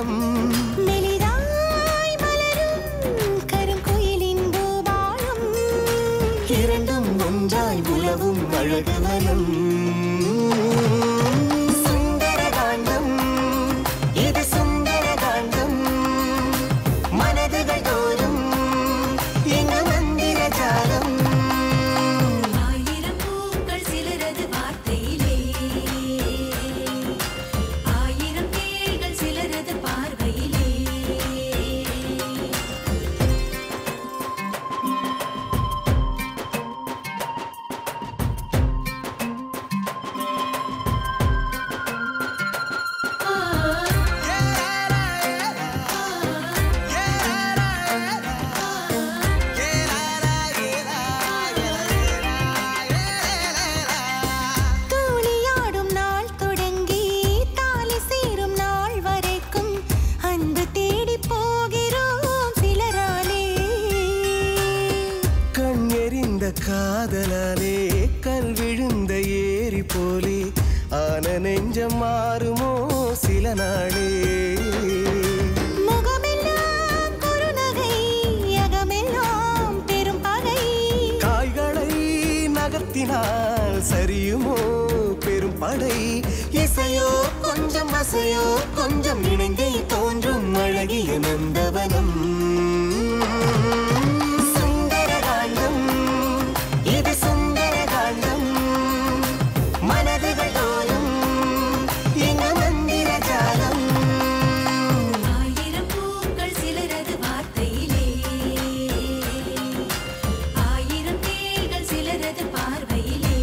காலம் மெலிதாய் மலரும் கருங்குயிலின் பூபாலம் இரண்டும் ஒன்றாய் உலவும் அழகு வனம் சுந்தரகாண்டம் இது சுந்தரகாண்டம் மனதுகள் தோறும் எங்க மந்திர ஜாலம் ஆயிரம் பூக்கள் சிலரது வார்த்தையிலே ஆயிரம் தேள்கள் சிலரது பார்வையிலே தூளியாடும் நாள் தொடங்கி தாலி சேரும் நாள் வரைக்கும் அன்பு தேடி போகிறோம் சிலராலே கண் எறிந்த காதலாலே கல் விழுந்த ஏரி போலே ஆன நெஞ்சம் மாறுமோ சில நாளே முகமெல்லாம் குறுநகை அகமெல்லாம் பெரும் பகை காய்களை நகர்த்தினால் சரியுமோ பெரும் படை இசையோ கொஞ்சம் அசையோ கொஞ்சம் இணைந்தே தோன்றும் அழகிய நந்தவனம் சுந்தரகாண்டம் இது சுந்தரகாண்டம் மனதுகள் தோறும் எங்க மந்திர ஜாலம் ஆயிரம் பூக்கள் சிலரது வார்த்தையிலே ஆயிரம் தேள்கள் சிலரது பார்வையிலே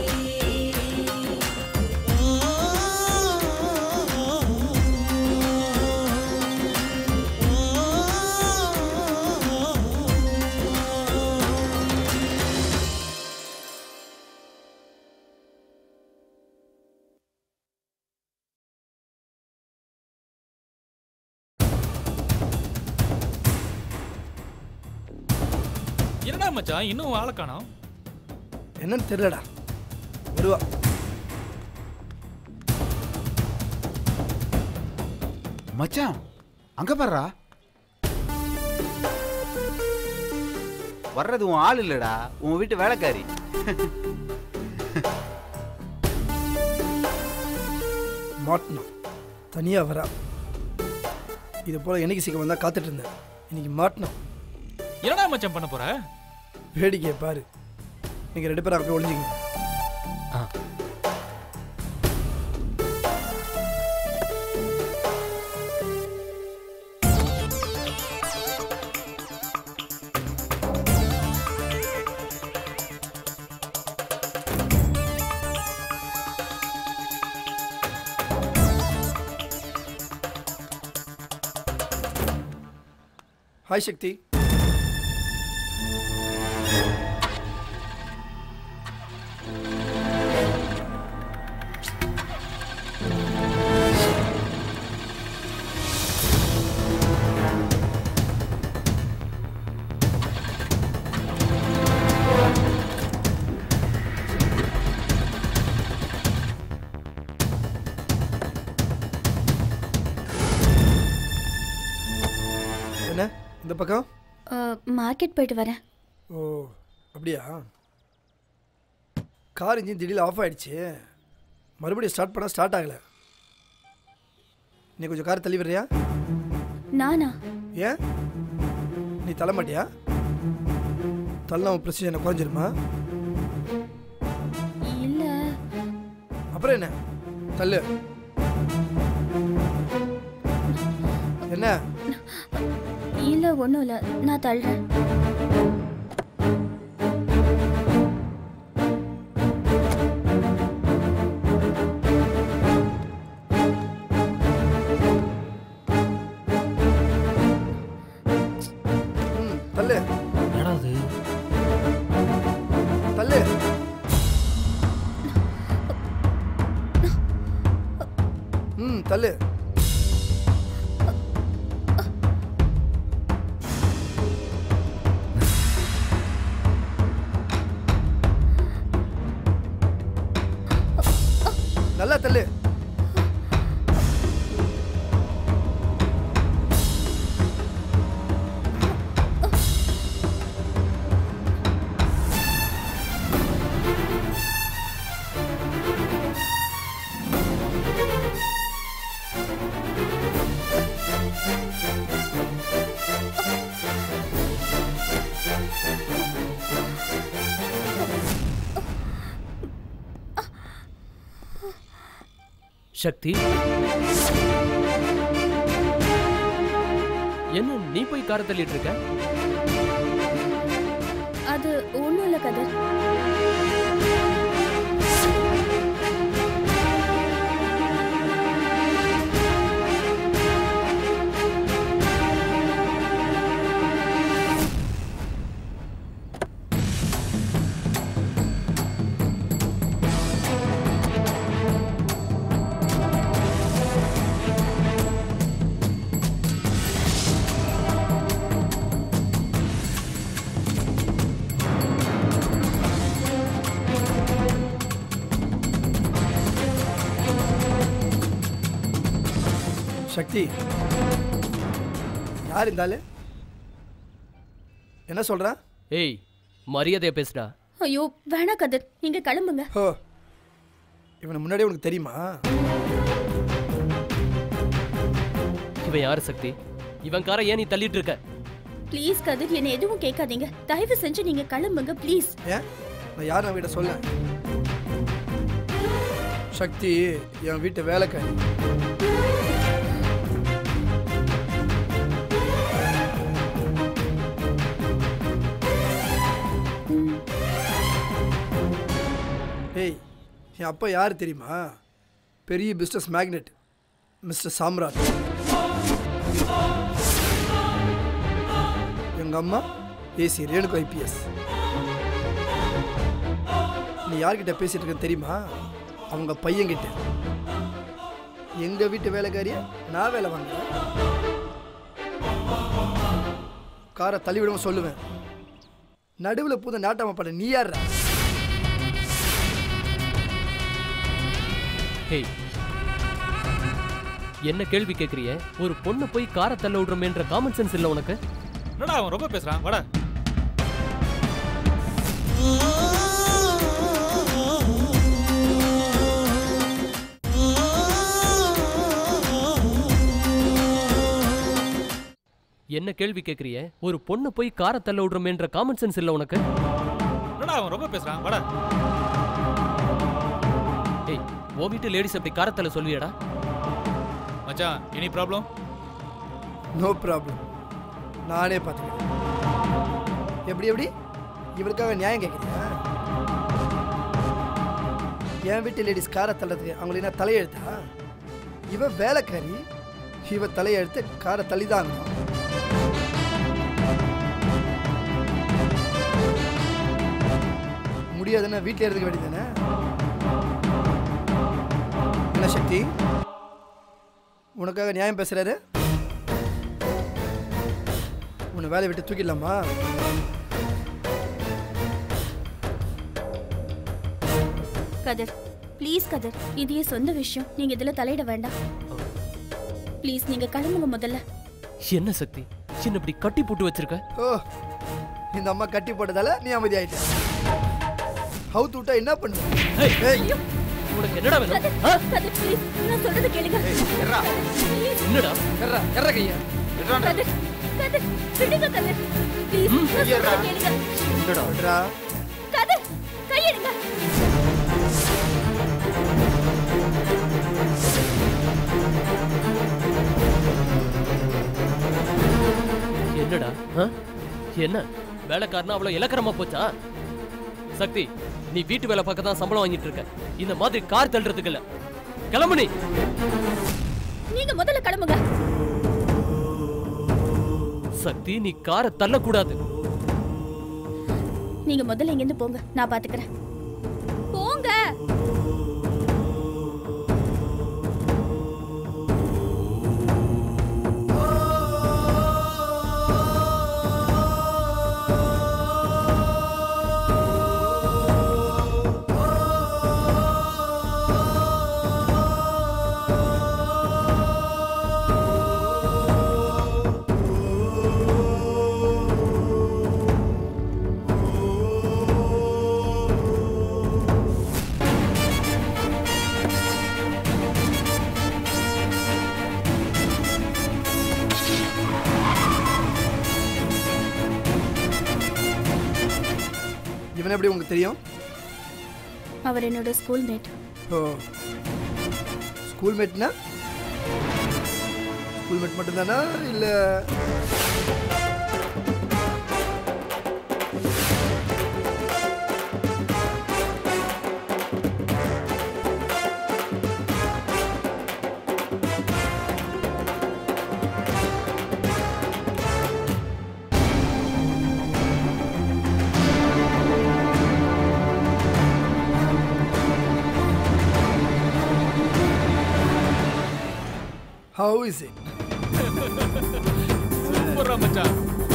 என்னடா மச்சான் இன்னும் ஆளை காணோம் என்னன்னு தெரியலடா வருவா மச்சான் அங்க பாருடா வர்றது உன் ஆள் இல்லடா உன் வீட்டு வேலைக்காரி மாட்டணும் தனியாக வரா இது போல் என்னைக்கு சீக்கிரம் வந்தால் காத்துட்டு இருந்தேன் இன்னைக்கு மாட்டணும் என்னடா மச்சான் பண்ண போற வேடிக்கையை பாரு நீங்கள் ரெண்டு பேரும் அப்படியே ஒளிஞ்சிங்க ஹாய் சக்தி என்ன இந்த பக்கம் மார்க்கெட் போயிட்டு வரேன் ஓ அப்படியா கார் இன்ஜின் திடீர்னு ஆஃப் ஆயிடுச்சு மறுபடியும் ஸ்டார்ட் பண்ணால் ஸ்டார்ட் ஆகலை நீ கொஞ்சம் கார் தள்ளி விடுறியா நானா ஏன் நீ தள்ள மாட்டியா தள்ளா உன் பிரச்சனை என்ன குறைஞ்சிருமா இல்ல அப்புறம் என்ன தள்ளு என்ன இல்ல ஒண்ணும் இல்ல நான் தள்ளுறேன் ம் தள்ளு என்னடா அது தள்ளு ம் தள்ளு நல்லா தள்ளு சக்தி என்ன நீ போய் காரை தள்ளிட்டு இருக்க அது ஒன்றும் இல்லை கதிர் சக்தி யார் இருந்தாலும் என்ன சொல்கிறேன் ஏய் மரியாதையா பேசுடா ஐயோ வேணா கதிர் நீங்க கிளம்புங்க ஹோ இவனை முன்னாடியே உனக்கு தெரியுமா இவன் யாரு சக்தி இவன் காரை ஏன் நீ தள்ளிட்டு இருக்க ப்ளீஸ் கதிர் என்னை எதுவும் கேட்காதீங்க தயவு செஞ்சு நீங்க கிளம்புங்க ப்ளீஸ் ஏன் நான் யார் நான் வீட்டை சொல்ல சக்தி என் வீட்டு வேலைக்காரி ஏய் என் அப்பா யார் தெரியுமா பெரிய பிஸ்னஸ் மேக்னெட் மிஸ்டர் சாம்ராட் எங்க அம்மா ஏசி ரேணுகு ஐபிஎஸ் நீ யார்கிட்ட பேசிட்டு இருக்க தெரியுமா அவங்க பையன்கிட்ட எங்க வீட்டு வேலைக்காரிய நான் வேலை வாங்குறேன் காரை தள்ளி விடாம சொல்லுவேன் நடுவில் பூத நாட்டாம பட நீ யார்ரா ஹேய் என்ன கேள்வி கேக்குறிய ஒரு பொண்ணு போய் காரை தள்ள விடுறோமேன்ற காமன் சென்ஸ் இல்ல உனக்கு என்னடா அவன் ரொம்ப பேசுறான் வாடா என்ன கேள்வி கேக்குறிய ஒரு பொண்ணு போய் காரை தள்ள விடுறோமேன்ற காமன் சென்ஸ் இல்ல உனக்கு என்னடா அவன் ரொம்ப பேசுறான் வாடா ஏய் ஓ வீட்டு லேடிஸ் அப்படி காரை தள்ள சொல்லுவியாடா மச்சான் எனி ப்ராப்ளம் நோ ப்ராப்ளம் நானே பார்த்துக்கிறேன் எப்படி எப்படி இவருக்காக நியாயம் கேட்குறியா என் வீட்டு லேடிஸ் காரை தள்ளதுக்கு அவங்களுக்கு என்ன தலையெழுத்தா இவ வேலைக்காரி இவ தலையெழுத்து காரை தள்ளி தான் ஆகணும் முடியாதுன்னா வீட்டில் இருந்துக்க வேண்டியதானே என்ன சக்தி உனக்காக நியாயம் பேசுறாரு உன்னை வேலையை விட்டு தூக்கிடலாமா கதிர் ப்ளீஸ் கதிர் இது என் சொந்த விஷயம் நீங்க இதுல தலையிட வேண்டாம் ப்ளீஸ் நீங்க கிளம்புங்க முதல்ல என்ன சக்தி சின்ன இப்படி கட்டி போட்டு வச்சிருக்க ஓ இந்த அம்மா கட்டி போட்டதால நீ அமைதியாயிட்ட ஹவுத்து விட்டா என்ன பண்ணுவ ஏய், ஏய் உனக்கு என்னடா வேணும் கதிர் ஆ? கதிர் ப்ளீஸ் நான் சொல்றது கேளுங்க ப்ளீஸ் என்னடா எர்ரா எர்ற கையா கதிர் கதிர் விடுங்க கதிர் ப்ளீஸ் நான் சொல்றது கேளுங்க என்னடா சொல்றா கதிர் கையெடுங்க என்னடா ஆ? என்ன வேலைக்காரனா அவ்வளவு இலக்கரமா போச்சா சக்தி நீ வீட்டு வேலை பார்க்க தான் சம்பளம் வாங்கிட்டு இருக்க இந்த மாதிரி கார் தள்ளுறதுக்கு இல்ல கிளம்பு நீ நீங்க முதல்ல கிளம்புங்க சக்தி நீ காரை தள்ளக்கூடாது நீங்க முதல்ல இங்க இருந்து போங்க நான் பாத்துக்கிறேன் போங்க இவன் எப்படி உங்களுக்கு தெரியும் அவர் என்னோட ஸ்கூல் மேட் ஓ ஸ்கூல் மேட்னா ஸ்கூல் மேட் மட்டும்தானா இல்லை ஹவு இஸ் இட் சூப்பர்ரா மச்சான்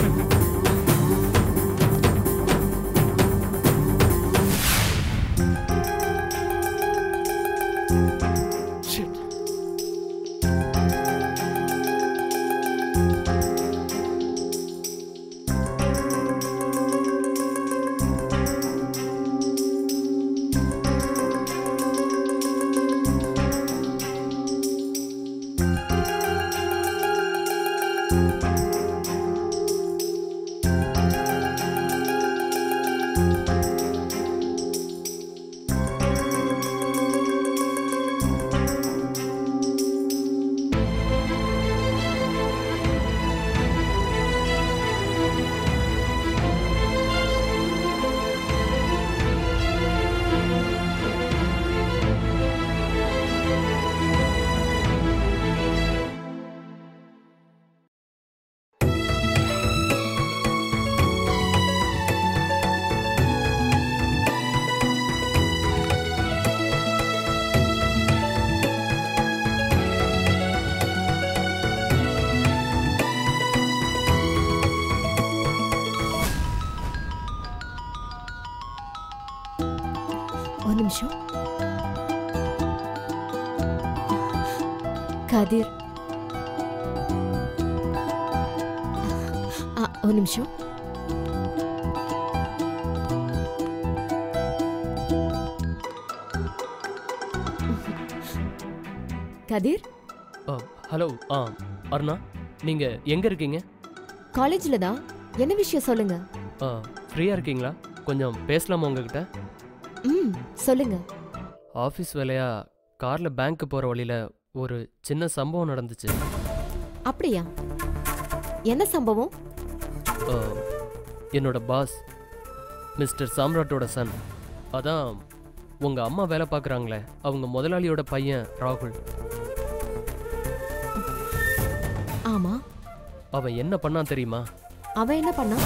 ஒரு நிமிஷம் கதிர் ஆ, ஒரு நிமிஷம் கதிர் ஹலோ ஆ அருணா நீங்க எங்க இருக்கீங்க காலேஜ்ல தான் என்ன விஷயம் சொல்லுங்க ஆ ஃப்ரீயா இருக்கீங்களா கொஞ்சம் பேசலாமா உங்ககிட்ட ம் சொல்லுங்க ஆஃபீஸ் வேலையா கார்ல பேங்க் போற வழியில ஒரு சின்ன சம்பவம் நடந்துச்சு அப்படியா என்ன சம்பவம் ஆ, என்னோட பாஸ் மிஸ்டர் சாம்ராட்டோட சன் அதான் உங்க அம்மா வேலை பார்க்குறாங்களே அவங்க முதலாளியோட பையன் ராகுல் ஆமா அவன் என்ன பண்ணான் தெரியுமா அவன் என்ன பண்ணா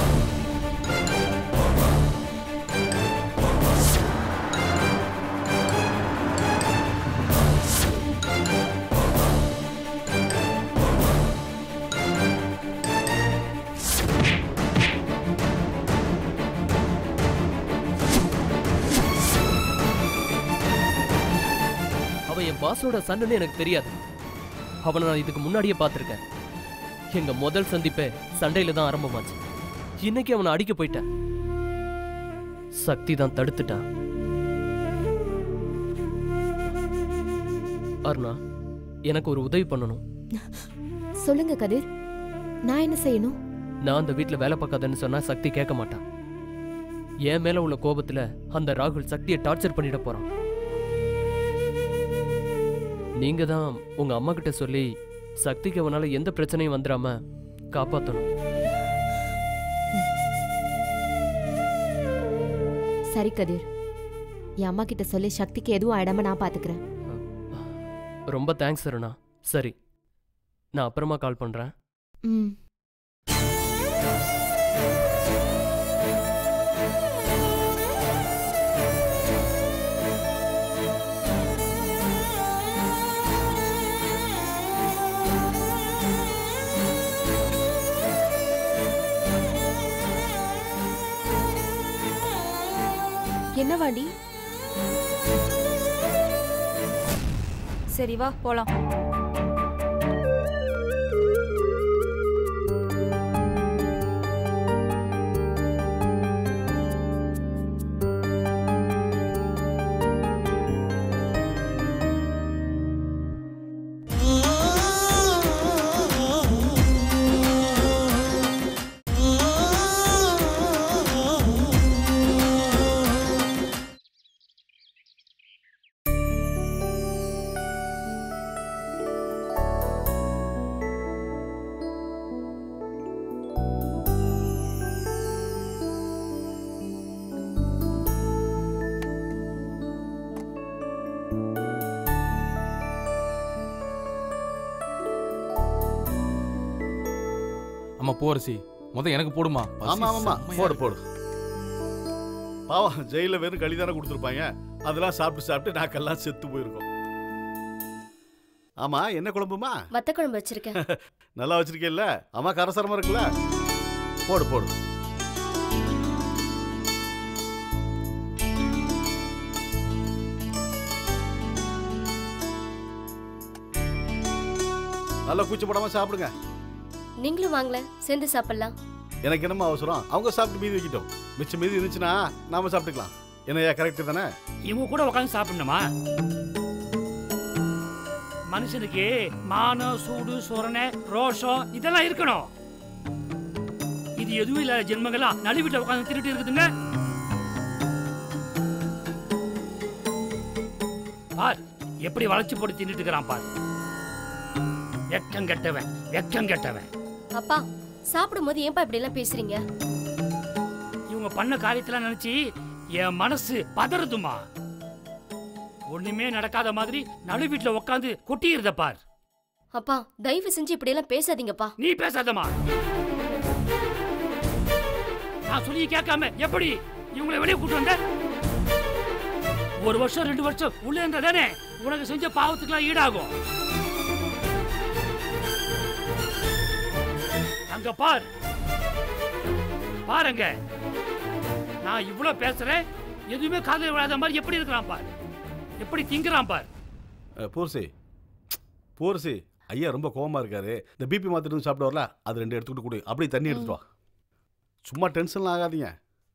அவன் என் பாஸோட சன்னு எனக்கு தெரியாது அவனை நான் இதுக்கு முன்னாடியே பார்த்துருக்கேன் எங்க முதல் சந்திப்பே சண்டையில தான் ஆரம்பமாச்சு இன்னைக்கு அவனை அடிக்க போயிட்டேன் சக்தி தான் தடுத்துட்டான் அருணா எனக்கு ஒரு உதவி பண்ணணும் சொல்லுங்க கதிர் நான் என்ன செய்யணும் நான் அந்த வீட்ல வேலை பார்க்காதன்னு சொன்னா சக்தி கேட்க மாட்டான் என் மேல உள்ள கோபத்துல அந்த ராகுல் சக்தியை டார்ச்சர் பண்ணிட போறான் நீங்க தான் உங்க அம்மா கிட்ட சொல்லி சக்திக்கு அவனால எந்த பிரச்சனையும் வந்துடாம காப்பாத்தணும் சரி கதிர் என் அம்மா கிட்ட சொல்லி சக்திக்கு எதுவும் ஆயிடாம நான் பாத்துக்கிறேன் ரொம்ப தேங்க்ஸ் அருணா சரி நான் அப்புறமா கால் பண்றேன் ம் என்ன வாடி சரி வா போலாம் ஆமா போரசி முத எனக்கு போடுமா பசி ஆமா ஆமா செம்மையா போடு இருக்கு. போடு பாவம் ஜெயில வெறும் களி தானே கொடுத்துருப்பாங்க அதெல்லாம் சாப்பிட்டு சாப்பிட்டு நாக்கெல்லாம் செத்து போயிருக்கோம் ஆமா என்ன குழம்புமா வத்த குழம்பு வச்சிருக்கேன் நல்லா வச்சிருக்கேல்ல அம்மா கரசரமா இருக்குல்ல போடு போடு நல்லா கூச்சப்படாம சாப்பிடுங்க நீங்களும் வாங்கல சேர்ந்து சாப்பிடலாம் எனக்கு என்னமா அவசரம் அவங்க சாப்பிட்டு மீதி வைக்கிட்டோம் மிச்சம் மீதி இருந்துச்சுன்னா நாம சாப்பிட்டுக்கலாம் என்னையா கரெக்ட் தானே இவங்க கூட உட்காந்து சாப்பிடணுமா மனுஷனுக்கு மானம் சூடு சொரணை ரோஷம் இதெல்லாம் இருக்கணும் இது எதுவும் இல்லாத ஜென்மங்கள்லாம் நடு வீட்டில் உட்காந்து திருட்டு இருக்குதுங்க பார் எப்படி வளைச்சு போட்டு தின்னுட்டு இருக்கிறான் பார் வெக்கம் கெட்டவன் வெக்கம் கெட்டவன் அப்பா சாப்பிடும்போது ஏன்பா இப்படி எல்லாம் பேசுறீங்க இவங்க பண்ண காரியத்தெல்லாம் நினைச்சு என் மனசு பதறுதுமா ஒண்ணுமே நடக்காத மாதிரி நடு வீட்டுல உட்காந்து கொட்டியிருந்த பார் அப்பா தயவு செஞ்சு இப்படி எல்லாம் பேசாதீங்கப்பா நீ பேசாதம்மா நான் சொல்லி கேட்காம எப்படி இவங்களை வெளியே கூட்டு வந்த ஒரு வருஷம் ரெண்டு வருஷம் உள்ள இருந்தா தானே உனக்கு செஞ்ச பாவத்துக்குலாம் ஈடாகும் அங்க பார் பாருங்க நான் இவ்ளோ பேசுறேன் எதுவுமே காதல் விழாத மாதிரி எப்படி இருக்கிறான் பார் எப்படி திங்குறான் பார் பூர்சி பூர்சி ஐயா ரொம்ப கோவமா இருக்காரு இந்த பிபி மாத்திட்டு சாப்பிட்டு வரல அது ரெண்டு எடுத்துக்கிட்டு கொடு அப்படியே தண்ணி எடுத்துட்டு வா சும்மா டென்ஷன்லாம் ஆகாதீங்க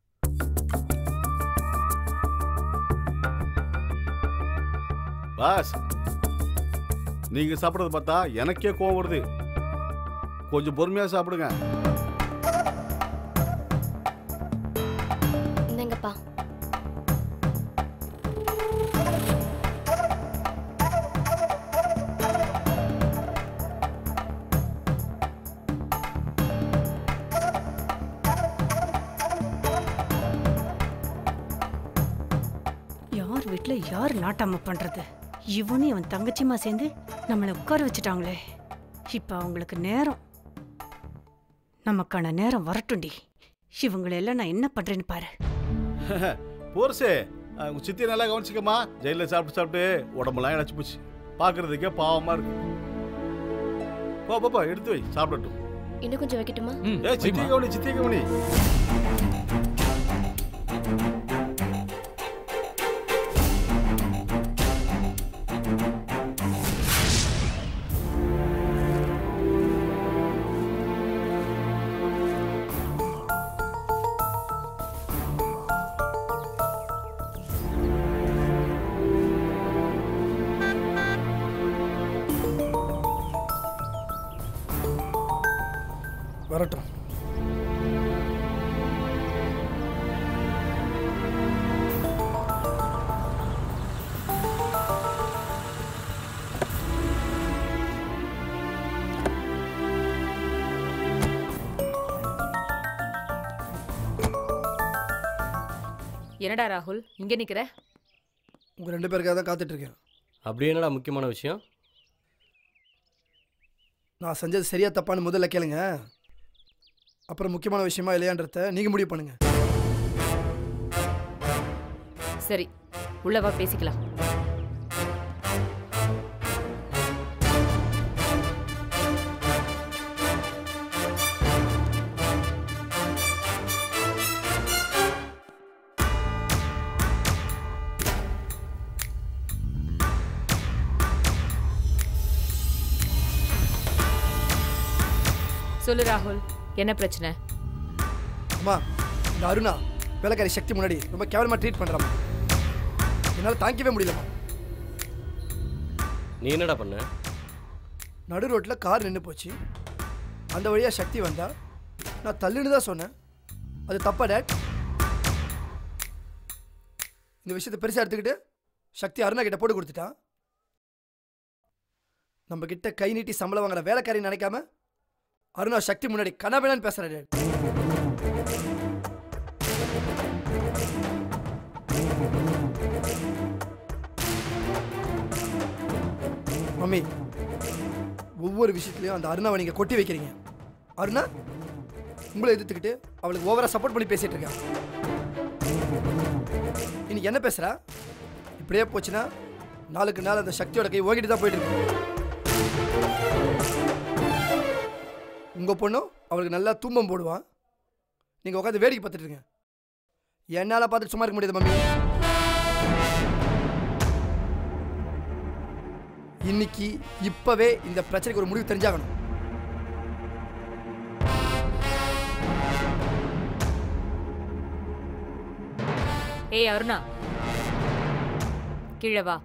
பாஸ் நீங்க சாப்பிட்றத பார்த்தா எனக்கே கோவம் வருது கொஞ்சம் பொறுமையா சாப்பிடுங்க இந்தங்கப்பா யார் வீட்ல யார் நாட்டாம பண்றது இவனும் இவன் தங்கச்சிமா சேர்ந்து நம்மளை உட்கார வச்சுட்டாங்களே இப்ப அவங்களுக்கு நேரம் நமக்கான நேரம் வரட்டும்டி இவங்களை எல்லாம் நான் என்ன பண்றேன்னு பாரு போர்ஸே உங்க சித்தியை நல்லா கவனிச்சுக்கம்மா ஜெயிலில் சாப்பிட்டு சாப்பிட்டு உடம்பெல்லாம் இழைச்சி போச்சு பார்க்கறதுக்கே பாவமா இருக்கு போ போ, போ எடுத்து வை சாப்பிடட்டும் இன்னும் கொஞ்சம் வைக்கட்டுமா ஏ சித்தி கவனி சித்தி கவனி வரட்டும் என்னடா ராகுல் இங்க நிக்கிற உங்க ரெண்டு பேருக்காக தான் காத்துட்டு இருக்கேன் அப்படி என்னடா முக்கியமான விஷயம் நான் செஞ்சது சரியா தப்பான்னு முதல்ல கேளுங்க அப்புறம் முக்கியமான விஷயமா இல்லையான்றத நீங்க முடிவு பண்ணுங்க சரி உள்ள வா பேசிக்கலாம் சொல்லு ராகுல் என்ன பிரச்சனை அம்மா இந்த அருணா வேலைக்காரி சக்தி முன்னாடி ரொம்ப கேவலமா ட்ரீட் பண்றாமா என்னால் தாங்கிக்கவே முடியலம்மா நீ என்னடா பண்ண நடு ரோட்டில் கார் நின்று போச்சு அந்த வழியாக சக்தி வந்தா நான் தள்ளுன்னு தான் சொன்னேன் அது தப்பா டேட் இந்த விஷயத்தை பெருசாக எடுத்துக்கிட்டு சக்தி அருணா கிட்ட போட்டு கொடுத்துட்டான் நம்ம கிட்ட கை நீட்டி சம்பளம் வாங்குற வேலைக்காரின்னு நினைக்காம அருணா சக்தி முன்னாடி கனவேலான்னு பேசுற டேட் மம்மி ஒவ்வொரு விஷயத்துலையும் அந்த அருணாவை நீங்கள் கொட்டி வைக்கிறீங்க அருணா உங்களை எதிர்த்துக்கிட்டு அவளுக்கு ஓவரா சப்போர்ட் பண்ணி பேசிட்டு இருக்கான் இன்னைக்கு என்ன பேசுறா இப்படியே போச்சுன்னா நாளுக்கு நாள் அந்த சக்தியோட கை ஓகிட்டு தான் போயிட்டு இருக்கு உங்க பொண்ணும் அவளுக்கு நல்லா தூம்பம் போடுவான் நீங்க உட்காந்து வேடிக்கை பார்த்துட்டு இருங்க என்னால பார்த்துட்டு சும்மா இருக்க முடியாது மம்மி இன்னைக்கு இப்பவே இந்த பிரச்சனைக்கு ஒரு முடிவு தெரிஞ்சாகணும் ஏய் அருணா கீழே வா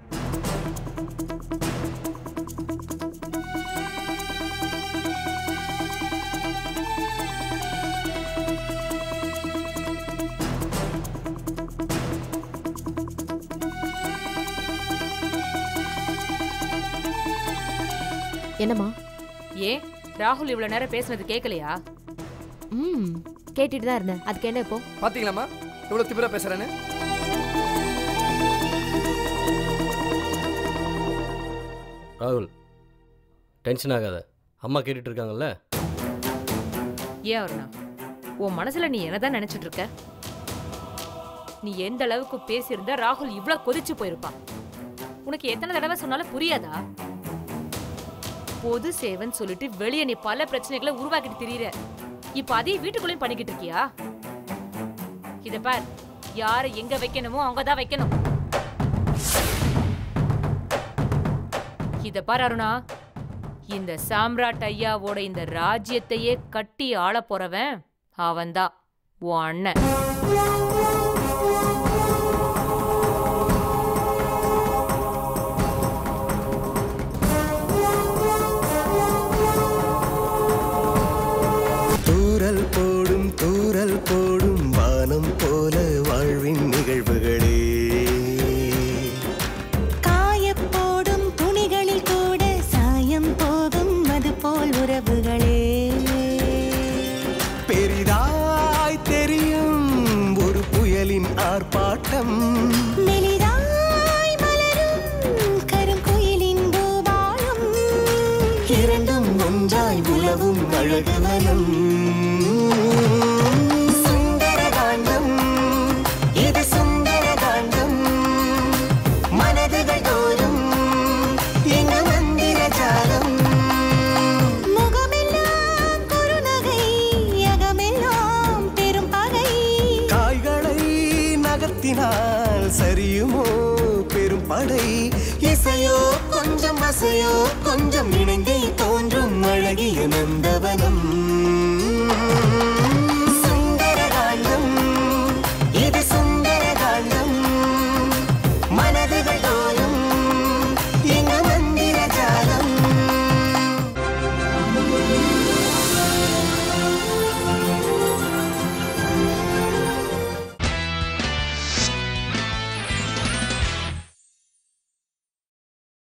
என்னம்மா ஏன் ராகுல் இவ்வளவு நேரம் பேசுனது கேட்கலையா ம் கேட்டுட்டு தான் இருந்தேன் அதுக்கு என்ன இப்போ பாத்தீங்களாம்மா எவ்வளவு திமிரா பேசுறேன்னு ராகுல் டென்ஷன் ஆகாத அம்மா கேட்டுட்டு இருக்காங்கல்ல ஏன் அருணா உன் மனசுல நீ என்னதான் நினைச்சிட்டு இருக்க நீ எந்த அளவுக்கு பேசியிருந்தா ராகுல் இவ்வளவு கொதிச்சு போயிருப்பான் உனக்கு எத்தனை தடவை சொன்னாலும் புரியாதா பொது சேவன் சொல்லிட்டு வெளியே நீ பல பிரச்சனைகளை உருவாக்கிட்டு திரியிற இப்ப அதையும் வீட்டுக்குள்ளேயும் பண்ணிக்கிட்டு இருக்கியா இத பார் யாரை எங்க வைக்கணுமோ அங்கதான் வைக்கணும் இத பார் அருணா இந்த சாம்ராட் ஐயாவோட இந்த ராஜ்யத்தையே கட்டி ஆள போறவன் அவன்தான் உன் அண்ணன் தூரல் போடும் தூரல் போடும் வானம் போல வாழ்வின் நிகழ்வுகளே காயப்போடும் துணிகளில் கூட சாயம் போகும் அது போல் உறவுகளே பெரிதாய் தெரியும் ஒரு புயலின் ஆர்ப்பாட்டம் மெலிதாய் மலரும் கருங்குயிலின் பூபாலம் இரண்டும் ஒன்றாய் உலவும் அழகுவனம் சுந்தரகாண்டம் இது சுந்தரகாண்டம் மனதுகள் தோறும் எங்க மந்திர ஜாலம் முகமெல்லாம் குறுநகை அகமெல்லாம் பெரும் பகை காய்களை நகர்த்தினால் சரியுமோ பெரும் படை இசையோ கொஞ்சம் அசையோ கொஞ்சம் இணைந்தே தோன்றும் அழகிய நந்தவனம் சுந்தரகாண்டம் இது சுந்தரகாண்டம் மனதுகள்